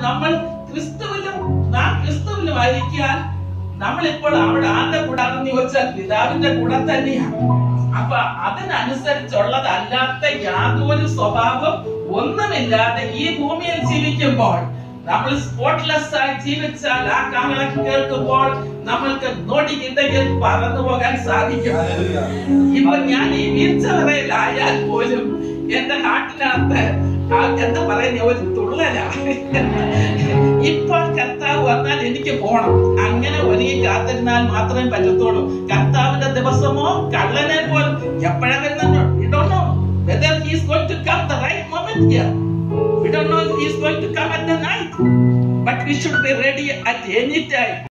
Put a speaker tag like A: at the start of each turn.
A: നമ്മൾ ക്രിസ്തുവിലും നാം ക്രിസ്തുവിലും ആയിരിക്കാൻ നമ്മളിപ്പോൾ അവിടെ ആരുടെ കൂടാണെന്ന് ചോദിച്ചാൽ പിതാവിന്റെ കൂടെ തന്നെയാണ് അപ്പൊ അതിനനുസരിച്ചുള്ളതല്ലാത്ത യാതൊരു സ്വഭാവം ഒന്നുമില്ലാതെ ഈ ഭൂമിയിൽ ജീവിക്കുമ്പോൾ നമ്മൾ സ്പോട്ട്ലെസ് ആയി ജീവിച്ചാൽ ആ കാലം കേൾക്കുമ്പോൾ നമ്മൾക്ക് നോടിക്കിണ്ടെങ്കിൽ പറന്നു പോകാൻ സാധിക്കും ഇപ്പൊ ഞാൻ ഈ വീഴ്ചവറയിലായാൽ പോലും എന്റെ ഹാർട്ടിനകത്ത് ആ എന്താ പറയുന്ന ഒരു തുള്ളല ഇപ്പോൾ കർത്താവ് വന്നാൽ എനിക്ക് പോണം അങ്ങനെ ഒരുങ്ങി കാത്തിരുന്നാൽ മാത്രമേ പറ്റത്തുള്ളൂ കർത്താവിന്റെ ദിവസമോ കള്ളനെ പോലും എപ്പോഴാ വരുന്നത് we don't know whether he is going to come the right moment here we don't know if he is going to come at the night but we should be ready at any time